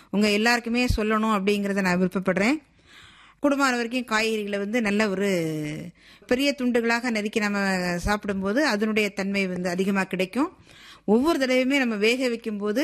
உங்க எல்லாருக்குமே சொல்லணும் அப்படிங்கறத நான் விருப்பப்படுறேன் குடும்பமான வரைக்கும் காய்கறிகளை வந்து நல்ல ஒரு பெரிய துண்டுகளாக நறுக்கி நம்ம சாப்பிடும்போது அதனுடைய தன்மை வந்து அதிகமாக கிடைக்கும் ஒவ்வொரு தடவையுமே நம்ம வேக வைக்கும்போது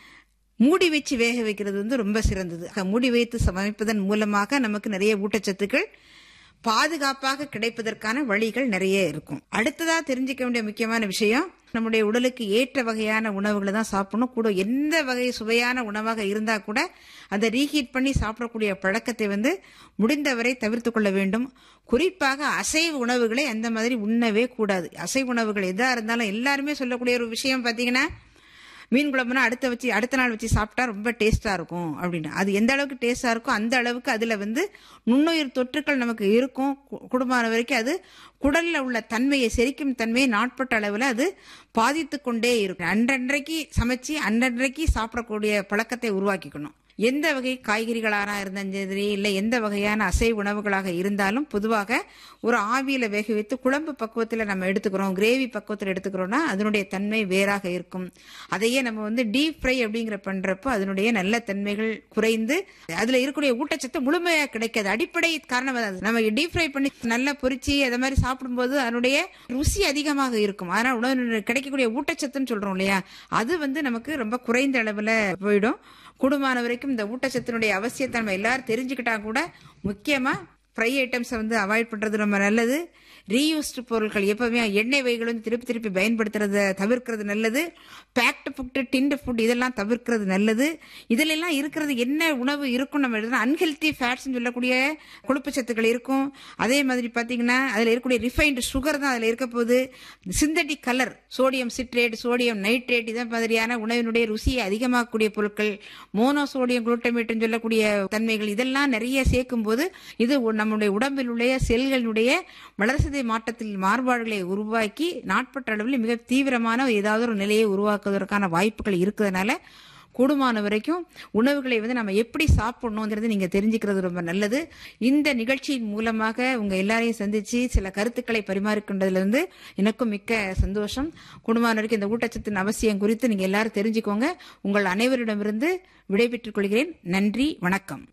மூடி வச்சு வேக வைக்கிறது வந்து ரொம்ப சிறந்தது அஹ் மூடி வைத்து சமைப்பதன் மூலமாக நமக்கு நிறைய ஊட்டச்சத்துக்கள் பாதுகாப்பாக கிடைப்பதற்கான வழிகள் நிறைய இருக்கும் அடுத்ததா தெரிஞ்சுக்க வேண்டிய முக்கியமான விஷயம் நம்முடைய உடலுக்கு ஏற்ற வகையான உணவுகளை தான் சாப்பிடணும் கூட எந்த வகை சுவையான உணவாக இருந்தா கூட அதை ரீஹீட் பண்ணி சாப்பிடக்கூடிய பழக்கத்தை வந்து முடிந்தவரை தவிர்த்து கொள்ள வேண்டும் குறிப்பாக அசைவ உணவுகளை அந்த மாதிரி உண்ணவே கூடாது அசைவ உணவுகள் எதா இருந்தாலும் எல்லாருமே சொல்லக்கூடிய ஒரு விஷயம் பாத்தீங்கன்னா மீன் குழம்புனா அடுத்த வச்சு அடுத்த நாள் வச்சு சாப்பிட்டா ரொம்ப டேஸ்டா இருக்கும் அப்படின்னு அது எந்த அளவுக்கு டேஸ்டா இருக்கோ அந்த அளவுக்கு அதுல வந்து நுண்ணுயிர் தொற்றுக்கள் நமக்கு இருக்கும் கு- குடும்பமான வரைக்கும் அது குடல்ல உள்ள தன்மையை செரிக்கும் தன்மையை நாட்பட்ட அளவுல அது பாதித்து கொண்டே இருக்கும் அன்றன்றைக்கு சமைச்சு அன்றன்றைக்கு சாப்பிடக்கூடிய பழக்கத்தை உருவாக்கிக்கணும் எந்த வகை காய்கறிகளாக இருந்தாலும் சரி இல்லை எந்த வகையான அசைவ உணவுகளாக இருந்தாலும் பொதுவாக ஒரு ஆவியில வேக வைத்து குழம்பு பக்குவத்தில் நம்ம எடுத்துக்கிறோம் கிரேவி பக்குவத்தில் எடுத்துக்கிறோம்னா அதனுடைய தன்மை வேறாக இருக்கும் அதையே நம்ம வந்து டீப் ஃப்ரை அப்படிங்கிற பண்றப்போ அதனுடைய நல்ல தன்மைகள் குறைந்து அதுல இருக்கக்கூடிய ஊட்டச்சத்து முழுமையாக கிடைக்காது அடிப்படை காரணம் அது நம்ம டீப் ஃப்ரை பண்ணி நல்லா பொரிச்சு அதை மாதிரி சாப்பிடும்போது அதனுடைய ருசி அதிகமாக இருக்கும் அதனால உணவு கிடைக்கக்கூடிய ஊட்டச்சத்துன்னு சொல்றோம் இல்லையா அது வந்து நமக்கு ரொம்ப குறைந்த அளவுல போயிடும் கூடுமான வரைக்கும் இந்த ஊட்டச்சத்தினுடைய அவசியத்தை நம்ம எல்லாரும் தெரிஞ்சுக்கிட்டா கூட முக்கியமா ஃப்ரை ஐட்டம்ஸை வந்து அவாய்ட் பண்றது ரொம்ப நல்லது ரீயூஸ்டு பொருட்கள் எப்பவுமே எண்ணெய் வகைகள் வந்து திருப்பி திருப்பி பயன்படுத்துறத தவிர்க்கிறது நல்லது பேக்டு ஃபுட்டு டின்டு ஃபுட் இதெல்லாம் தவிர்க்கிறது நல்லது இதுல எல்லாம் இருக்கிறது என்ன உணவு இருக்கும் நம்ம எழுதுனா அன்ஹெல்தி ஃபேட்ஸ் சொல்லக்கூடிய கொழுப்பு சத்துக்கள் இருக்கும் அதே மாதிரி பாத்தீங்கன்னா அதுல இருக்கக்கூடிய ரிஃபைன்டு சுகர் தான் அதுல இருக்க போகுது synthetic colour sodium citrate sodium nitrate இதே மாதிரியான உணவினுடைய ருசியை அதிகமாக்கக்கூடிய பொருட்கள் மோனோ சோடியம் குளுட்டமேட்னு சொல்லக்கூடிய தன்மைகள் இதெல்லாம் நிறைய சேர்க்கும் போது இது உ- நம்முடைய உடம்பில் உள்ள செல்களுடைய வளர்சிதை மாற்றத்தில் மாறுபாடுகளை உருவாக்கி நாட்பட்ட அளவில் மிக தீவிரமான ஏதாவது ஒரு நிலையை உருவாக்குவதற்கான வாய்ப்புகள் இருக்கிறதுனால கூடுமான வரைக்கும் உணவுகளை வந்து நம்ம எப்படி சாப்பிடணுங்கிறது நீங்க தெரிஞ்சுக்கிறது ரொம்ப நல்லது இந்த நிகழ்ச்சியின் மூலமாக உங்க எல்லாரையும் சந்திச்சு சில கருத்துக்களை பரிமாறிக்கொண்டதுல இருந்து எனக்கும் மிக்க சந்தோஷம் கூடுமான வரைக்கும் இந்த ஊட்டச்சத்தின் அவசியம் குறித்து நீங்க எல்லாரும் தெரிஞ்சுக்கோங்க உங்கள் அனைவரிடமிருந்து விடைபெற்றுக் கொள்கிறேன் நன்றி வணக்கம்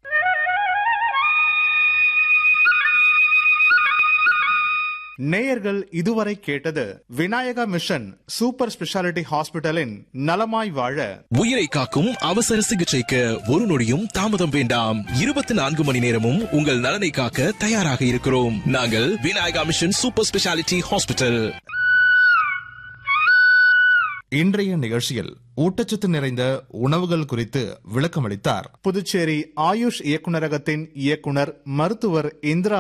நேயர்கள் இதுவரை கேட்டது விநாயகா மிஷன் சூப்பர் ஸ்பெஷாலிட்டி ஹாஸ்பிட்டலின் நலமாய் வாழ உயிரை காக்கும் அவசர சிகிச்சைக்கு ஒரு நொடியும் தாமதம் வேண்டாம் இருபத்தி நான்கு மணி நேரமும் உங்கள் நலனை காக்க தயாராக இருக்கிறோம் நாங்கள் Vinayaka mission super speciality hospital இன்றைய நிகழ்ச்சியில் ஊட்டச்சத்து நிறைந்த உணவுகள் குறித்து விளக்கமளித்தார் புதுச்சேரி ஆயுஷ் இயக்குநரகத்தின் இயக்குனர் மருத்துவர் இந்திரா